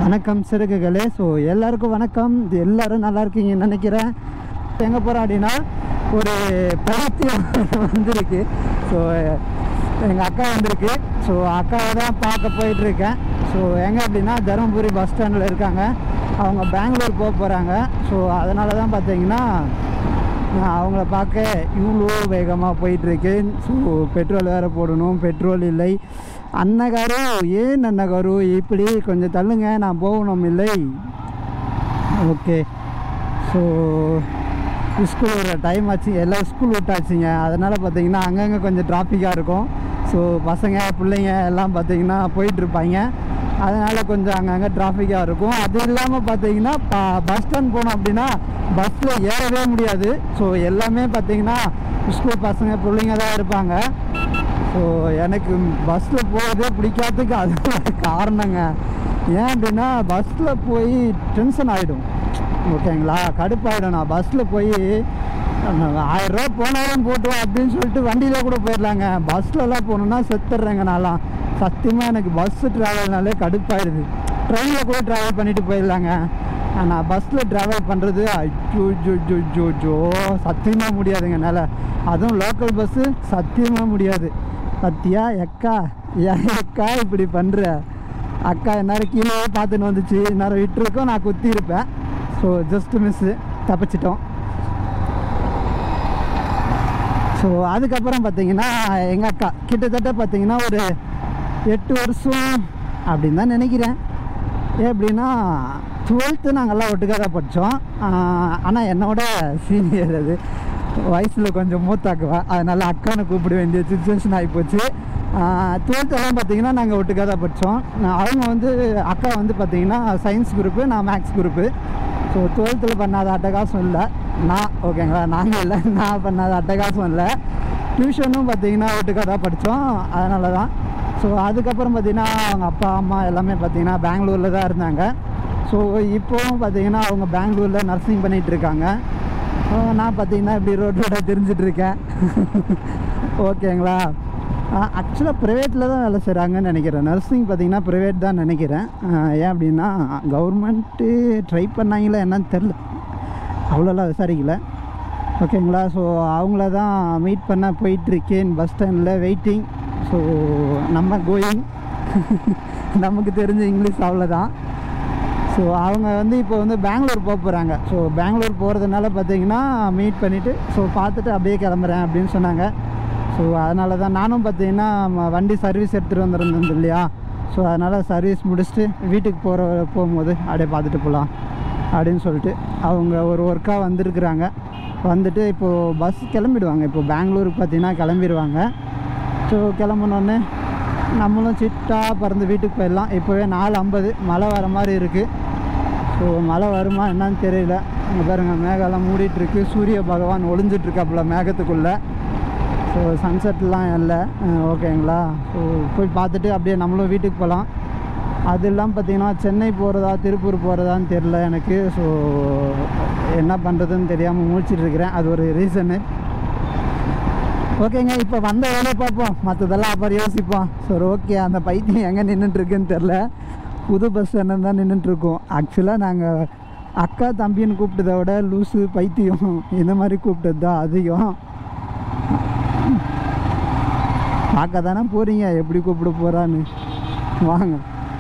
வணக்கம் சிறுகுகளே ஸோ எல்லாருக்கும் வணக்கம் இது எல்லாரும் நல்லா இருக்கீங்கன்னு நினைக்கிறேன் எங்கே போகிறோம் அப்படின்னா ஒரு பைத்தியம் வந்திருக்கு ஸோ எங்கள் அக்கா வந்திருக்கு ஸோ அக்காவை தான் பார்க்க போயிட்டுருக்கேன் ஸோ எங்கே அப்படின்னா தருமபுரி பஸ் ஸ்டாண்டில் இருக்காங்க அவங்க பெங்களூர் போக போகிறாங்க ஸோ அதனால தான் பார்த்தீங்கன்னா நான் அவங்கள பார்க்க இவ்வளோ வேகமாக போயிட்டுருக்கு ஸோ பெட்ரோல் வேறு போடணும் பெட்ரோல் இல்லை அன்னகாரு ஏன் அன்னகாரு இப்படி கொஞ்சம் தள்ளுங்க நான் போகணும் இல்லை ஓகே ஸோ ஸ்கூல் விடுற டைம் ஆச்சு எல்லாம் ஸ்கூல் விட்டாச்சுங்க அதனால் பார்த்தீங்கன்னா அங்கங்கே கொஞ்சம் டிராஃபிக்காக இருக்கும் ஸோ பசங்க பிள்ளைங்க எல்லாம் பார்த்தீங்கன்னா போயிட்டுருப்பாங்க அதனால் கொஞ்சம் அங்கங்கே டிராஃபிக்காக இருக்கும் அது இல்லாமல் பார்த்தீங்கன்னா ப பஸ் ஸ்டாண்ட் போனோம் அப்படின்னா பஸ்ஸில் ஏறவே முடியாது ஸோ எல்லாமே பார்த்தீங்கன்னா ஸ்கூல் பசங்க பிள்ளைங்க தான் இருப்பாங்க ஸோ எனக்கு பஸ்ஸில் போகிறதே பிடிக்காததுக்கு அது ஒரு காரணங்க ஏன் அப்படின்னா பஸ்ஸில் போய் டென்ஷன் ஆகிடும் ஓகேங்களா கடுப்பாயிடும் நான் பஸ்ஸில் போய் ஆயிரரூவா போனாலும் போட்டுவோம் அப்படின்னு சொல்லிட்டு வண்டியில் கூட போயிடலாங்க பஸ்லலாம் போகணுன்னா செத்துடுறேங்க நான்லாம் சத்தியமாக எனக்கு பஸ்ஸு ட்ராவல்னாலே கடுப்பாயிடுது ட்ரெயினில் கூட ட்ராவல் பண்ணிட்டு போயிடலாங்க ஆனால் பஸ்ஸில் ட்ராவல் பண்ணுறது ஐயோ ஜோ ஜோ ஜோ ஜோ சத்தியமாக முடியாதுங்க என்னால் அதுவும் லோக்கல் பஸ்ஸு சத்தியமாக முடியாது பத்தியா எக்கா ஏன் எக்கா இப்படி பண்ணுற அக்கா எந்நேரம் கீழே பார்த்துன்னு வந்துச்சு இந்நேரம் விட்டுருக்கோம் நான் குத்தி இருப்பேன் ஸோ ஜஸ்ட் மிஸ்ஸு தப்பிச்சிட்டோம் ஸோ அதுக்கப்புறம் பார்த்தீங்கன்னா எங்கள் அக்கா கிட்டத்தட்ட பார்த்தீங்கன்னா ஒரு எட்டு வருஷம் அப்படின்னு தான் நினைக்கிறேன் ஏன் அப்படின்னா டுவெல்த்து நாங்கள்லாம் ஒட்டுக்காக தான் படித்தோம் ஆனால் என்னோட சீனியர் அது வயசில் கொஞ்சம் மூத்தாக்குவா அதனால் அக்கானை கூப்பிட வேண்டிய சுச்சுவேஷன் ஆகிப்போச்சு டுவெல்த்தெல்லாம் பார்த்தீங்கன்னா நாங்கள் ஒட்டுக்காக தான் படித்தோம் அவங்க வந்து அக்கா வந்து பார்த்தீங்கன்னா சயின்ஸ் குரூப்பு நான் மேக்ஸ் குரூப்பு ஸோ டுவெல்த்தில் பண்ணாத அட்டகாசம் இல்லை நான் ஓகேங்களா நாங்கள் இல்லை நான் பண்ணாத அட்டகாசம் இல்லை டியூஷனும் பார்த்தீங்கன்னா ஒட்டுக்காக தான் படித்தோம் அதனால தான் ஸோ அதுக்கப்புறம் பார்த்தீங்கன்னா அவங்க அப்பா அம்மா எல்லாமே பார்த்தீங்கன்னா பெங்களூரில் தான் இருந்தாங்க ஸோ இப்போவும் பார்த்தீங்கன்னா அவங்க பெங்களூரில் நர்சிங் பண்ணிகிட்டு இருக்காங்க ஸோ நான் பார்த்தீங்கன்னா இப்படி ரோட் ரோடாக தெரிஞ்சிட்ருக்கேன் ஓகேங்களா ஆக்சுவலாக ப்ரைவேட்டில் தான் வேலை செய்கிறாங்கன்னு நினைக்கிறேன் நர்சிங் பார்த்தீங்கன்னா ப்ரைவேட் தான் நினைக்கிறேன் ஆஹ் ஏன் அப்படின்னா கவர்மெண்ட்டு ட்ரை பண்ணாங்களா என்னன்னு தெரில அவ்வளோலாம் விசாரிக்கல ஓகேங்களா ஸோ அவங்கள தான் மீட் பண்ண போயிட்டுருக்கேன் பஸ் ஸ்டாண்டில் வெயிட்டிங் ஸோ நம்ம கோயிங் நமக்கு தெரிஞ்ச இங்கிலீஷ் அவ்வளோதான் ஸோ அவங்க வந்து இப்போ வந்து பெங்களூர் போக போகிறாங்க ஸோ பெங்களூர் போகிறதுனால பார்த்தீங்கன்னா மீட் பண்ணிவிட்டு ஸோ பார்த்துட்டு அப்படியே கிளம்புறேன் அப்படின்னு சொன்னாங்க ஸோ அதனால தான் நானும் பார்த்தீங்கன்னா ம- வண்டி சர்வீஸ் எடுத்துகிட்டு வந்துருந்தேன் இல்லையா ஸோ அதனால் சர்வீஸ் முடிச்சுட்டு வீட்டுக்கு போகிற போகும்போது அப்படியே பார்த்துட்டு போகலாம் அப்படின்னு சொல்லிட்டு அவங்க ஒரு ஒர்க்காக வந்திருக்குறாங்க வந்துட்டு இப்போது பஸ் கிளம்பிடுவாங்க இப்போ பெங்களூருக்கு பார்த்தீங்கன்னா கிளம்பிடுவாங்க ஸோ கிளம்புனோடனே நம்மளும் சிட்டாக பறந்து வீட்டுக்கு போயிடலாம் இப்போவே நாலு ஐம்பது மழை வர மாதிரி இருக்குது ஸோ மழை வருமா என்னன்னு தெரியல இங்கே பாருங்கள் மேகம்லாம் மூடிட்டு இருக்கு சூரிய பகவான் ஒளிஞ்சிட்டு இருக்காப்புல மேகத்துக்குள்ளே ஸோ சன்செட்லாம் இல்லை அஹ் ஓகேங்களா ஸோ போய் பார்த்துட்டு அப்படியே நம்மளும் வீட்டுக்கு போகலாம் அது இல்லாமல் பார்த்தீங்கன்னா சென்னை போகிறதா திருப்பூர் போகிறதான்னு தெரில எனக்கு ஸோ என்ன பண்ணுறதுன்னு தெரியாமல் முழிச்சிட்டு இருக்கிறேன் அது ஒரு ரீசனு ஓகேங்க இப்போ வந்த வேலையை பார்ப்போம் மற்றதெல்லாம் அப்புறம் யோசிப்போம் சரி ஓகே அந்த பைத்தியம் எங்கே நின்றுட்டுருக்குன்னு தெரில புது பஸ் ஸ்டாண்டில் தான் நின்றுட்டுருக்கோம் ஆக்சுவலாக நாங்கள் அக்கா தம்பின்னு கூப்பிட்டதை விட லூஸு பைத்தியம் இந்த மாதிரி கூப்பிட்டது தான் அதிகம் பார்க்க தானே போகிறீங்க எப்படி கூப்பிட போகிறான்னு வாங்க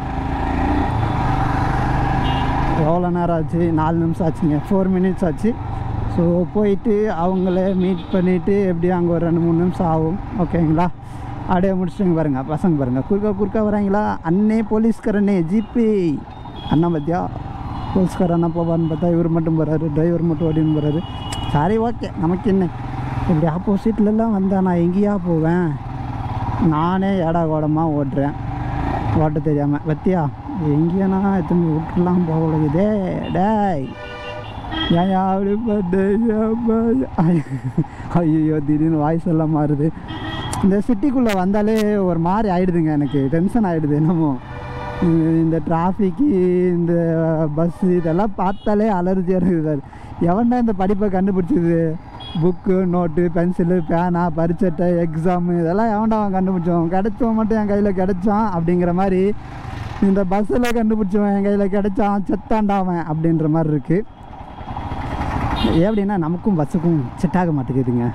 எவ்வளோ நேரம் ஆச்சு நாலு நிமிஷம் ஆச்சுங்க ஃபோர் மினிட்ஸ் ஆச்சு ஸோ போயிட்டு அவங்கள மீட் பண்ணிவிட்டு எப்படியும் அங்கே ஒரு ரெண்டு மூணு நிமிஷம் ஆகும் ஓகேங்களா அப்படியே முடிச்சுட்டுங்க பாருங்க பசங்க பாருங்க குறுக்கா குறுக்கா வராங்களா அண்ணே போலீஸ்காரண்ணே ஜிபி அண்ணா பத்தியா போலீஸ்கார அண்ணா போவான்னு பார்த்தா இவர் மட்டும் போகிறாரு டிரைவர் மட்டும் ஓடின்னு போகிறாரு சரி ஓகே நமக்கு என்ன இப்படி ஆப்போசிட்லலாம் வந்தால் நான் எங்கேயா போவேன் நானே ஏடா கோடமாக ஓட்டுறேன் ஓட்ட தெரியாமல் பத்தியா எங்கேயானா எத்தனை விட்டுலாம் போகலகுதே டேய் ஏன் அப்படி பண்ண ஐயோ திடீர்னு வாய்ஸ் எல்லாம் மாறுது இந்த சிட்டிக்குள்ளே வந்தாலே ஒரு மாதிரி ஆயிடுதுங்க எனக்கு டென்ஷன் ஆகிடுது என்னமோ இந்த- இந்த டிராஃபிக்கு இந்த பஸ்ஸு இதெல்லாம் பார்த்தாலே அலர்ஜியாக இருக்குது சார் எவன்டா இந்த படிப்பை கண்டுபிடிச்சது புக்கு நோட்டு பென்சிலு பேனா பரிச்சட்டை எக்ஸாமு இதெல்லாம் எவன்டா அவன் கண்டுபிடிச்சோம் கிடைச்சவன் மட்டும் என் கையில் கிடைச்சான் அப்படிங்கிற மாதிரி இந்த பஸ்ஸில் கண்டுபிடிச்சவன் என் கையில் கிடைச்சான் செத்தாண்டாவன் அப்படின்ற மாதிரி இருக்குது எப்படின்னா நமக்கும் பஸ்ஸுக்கும் செட் ஆக மாட்டேங்குதுங்க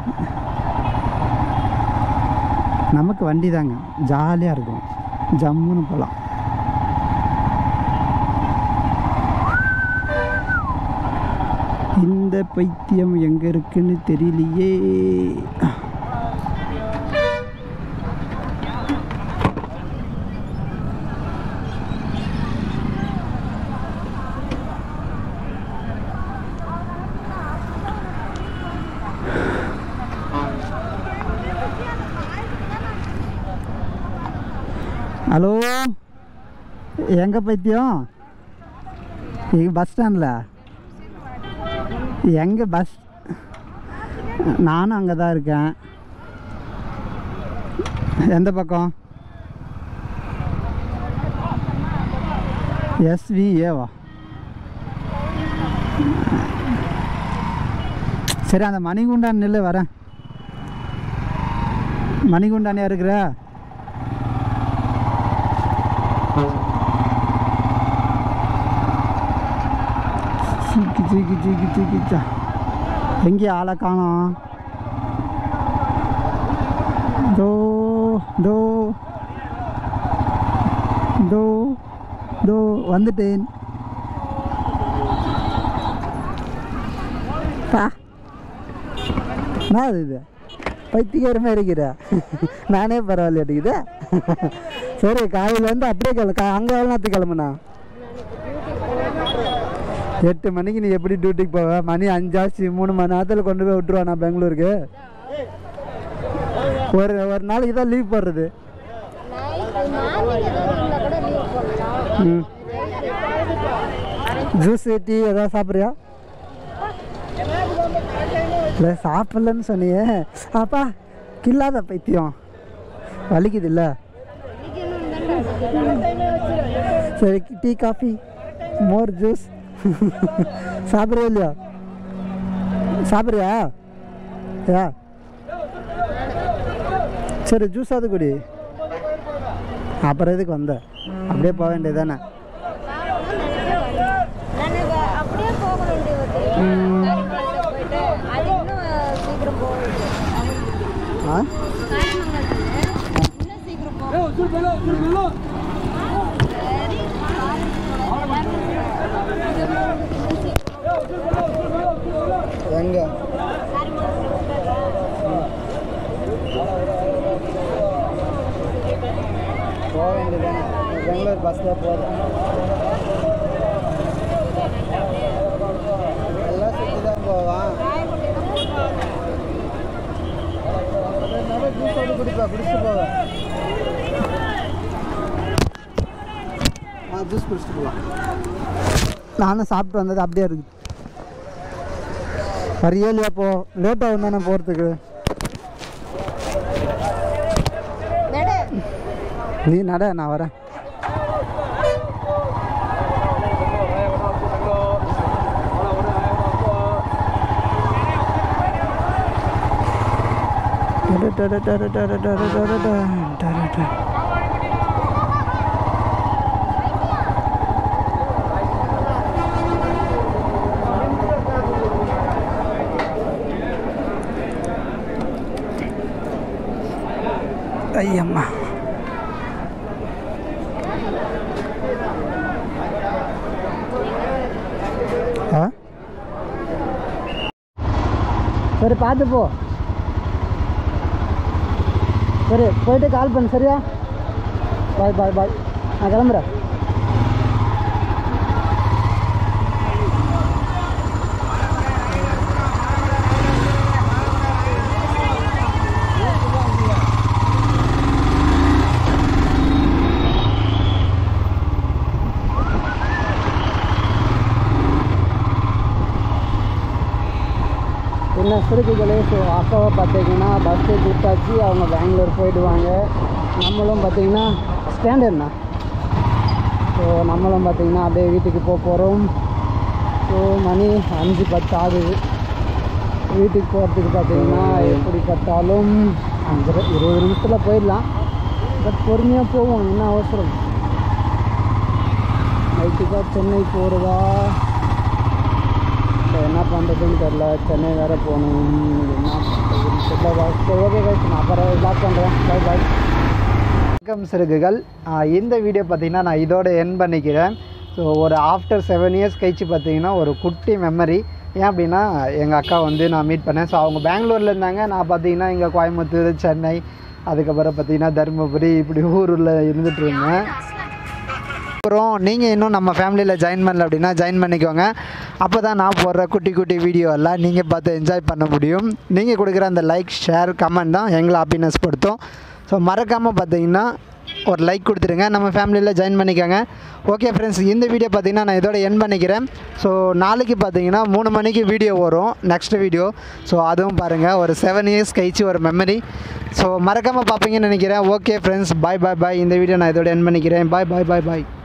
நமக்கு வண்டி தாங்க ஜாலியாக இருக்கும் ஜம்முன்னு போகலாம் இந்த பைத்தியம் எங்கே இருக்குன்னு தெரியலையே ஹலோ எங்கே பைத்தியம் இங்கே பஸ் ஸ்டாண்டில் எங்கே பஸ் நானும் அங்கே தான் இருக்கேன் எந்த பக்கம் எஸ்விஏவா சரி அந்த மணிகுண்டான் நில்லு வரேன் மணிகுண்டானே இருக்கிற சீக்கி சீக்கி சீக்கி சீக்கிச்சா எங்கே ஆளை காணோம் தோ தோ தோ தோ வந்துட்டேன் பா என்ன இது பைத்தியக்காரமாக இருக்கிற நானே பரவாயில்ல இருக்குது சரி காலையிலேருந்து அப்படியே கிள அங்கே எவ்வளோ நேரத்துக்கு கிளம்புண்ணா எட்டு மணிக்கு நீ எப்படி டியூட்டிக்கு போவ மணி அஞ்சாச்சு மூணு மணி நேரத்தில் கொண்டு போய் விட்டுருவானா பெங்களூருக்கு ஒரு ஒரு நாளைக்கு தான் லீவ் போடுறது ம் ஜூஸ் டீ ஏதாவது சாப்பிட்றியா இல்லை சாப்பிட்லன்னு சொன்னியே அப்பா கில்லாத பைத்தியம் வலிக்குது இல்லை சரி டீ காஃபி மோர் ஜூஸ் சாப்பிட்றியா இல்லையா சாப்பிட்றியா யா சரி ஜூஸ் அது குடி அப்புறம் எதுக்கு வந்த அப்படியே போக வேண்டியது தானே அப்படியே போக வேண்டியது காரியமங்கலத்துல போயிட்டு அது இன்னும் சீக்கிரம் போக வேண்டியது ஆ காரியமங்கலத்துல இன்னும் சீக்கிரம் போக எங்கே போக வேண்டியதானே பெங்களூர் பஸ்ஸில் போதும் எல்லாம் சுற்றி தான் போவான் ஜூஸ் வந்து குடிப்பா குடிச்சிட்டு போவேன் ஆ ஜூஸ் குடிச்சிட்டு போகலாம் நானும் சாப்பிட்டு வந்தது அப்படியே இருக்குது வரியே இல்லையா போ லேட்டாக வந்தானே போகிறதுக்கு நீ நட நான் வரேன் ஐயம்மா ஆ சரி பார்த்து போ சரி போயிட்டு கால் பண்ணு சரியா பாய் பாய் பாய் நான் கிளம்புறேன் என்ன சிறுக்குகளே ஸோ அக்காவை பார்த்தீங்கன்னா பஸ்ஸு கூப்பிட்டாச்சு அவங்க பெங்களூர் போயிடுவாங்க நம்மளும் பார்த்தீங்கன்னா ஸ்டாண்டர்ட்ண்ணா ஸோ நம்மளும் பார்த்தீங்கன்னா அப்படியே வீட்டுக்கு போக போகிறோம் ஸோ மணி அஞ்சு பத்து ஆகுது வீட்டுக்கு போகிறதுக்கு பார்த்தீங்கன்னா எப்படி பார்த்தாலும் அஞ்சரை இருபது நிமிஷத்தில் போயிடலாம் பட் பொறுமையாக போவோம் என்ன அவசரம் போகிறதா சென்னை போகிறதா ஸோ என்ன பண்ணுறதுன்னு தெரில சென்னை வேறு போகணும் என்ன பண்ணுறதுன்னு தெரியல சரி ஓகே கைஸ் நான் அப்புறம் லாக் பண்ணுறேன் பை பாய் வணக்கம் சிறுகுகள் ஆஹ் இந்த வீடியோ பார்த்தீங்கன்னா நான் இதோட என் பண்ணிக்கிறேன் ஸோ ஒரு ஆஃப்டர் செவன் இயர்ஸ் கழிச்சு பார்த்தீங்கன்னா ஒரு குட்டி மெமரி ஏன் அப்படின்னா எங்கள் அக்கா வந்து நான் மீட் பண்ணேன் ஸோ அவங்க பெங்களூரில் இருந்தாங்க நான் பார்த்தீங்கன்னா இங்கே கோயம்புத்தூர் சென்னை அதுக்கப்புறம் பார்த்தீங்கன்னா தருமபுரி இப்படி ஊரில் இருந்துட்டு இருந்தேன் அப்புறம் நீங்கள் இன்னும் நம்ம ஃபேமிலியில் ஜாயின் பண்ணல அப்படின்னா ஜாயின் பண்ணிக்கோங்க அப்போ தான் நான் போடுற குட்டி குட்டி வீடியோ எல்லாம் நீங்கள் பார்த்து என்ஜாய் பண்ண முடியும் நீங்கள் கொடுக்குற அந்த லைக் ஷேர் கமெண்ட் தான் எங்களை ஹாப்பினஸ் படுத்தும் ஸோ மறக்காமல் பார்த்தீங்கன்னா ஒரு லைக் கொடுத்துருங்க நம்ம ஃபேமிலியில் ஜாயின் பண்ணிக்கோங்க ஓகே ஃப்ரெண்ட்ஸ் இந்த வீடியோ பார்த்தீங்கன்னா நான் இதோட என் பண்ணிக்கிறேன் ஸோ நாளைக்கு பார்த்தீங்கன்னா மூணு மணிக்கு வீடியோ வரும் நெக்ஸ்ட் வீடியோ ஸோ அதுவும் பாருங்கள் ஒரு செவன் இயர்ஸ் கழிச்சு ஒரு மெமரி ஸோ மறக்காமல் பார்ப்பீங்கன்னு நினைக்கிறேன் ஓகே ஃப்ரெண்ட்ஸ் பாய் பாய் பாய் இந்த வீடியோ நான் இதோட என் பண்ணிக்கிறேன் பாய் பாய் பாய் பாய்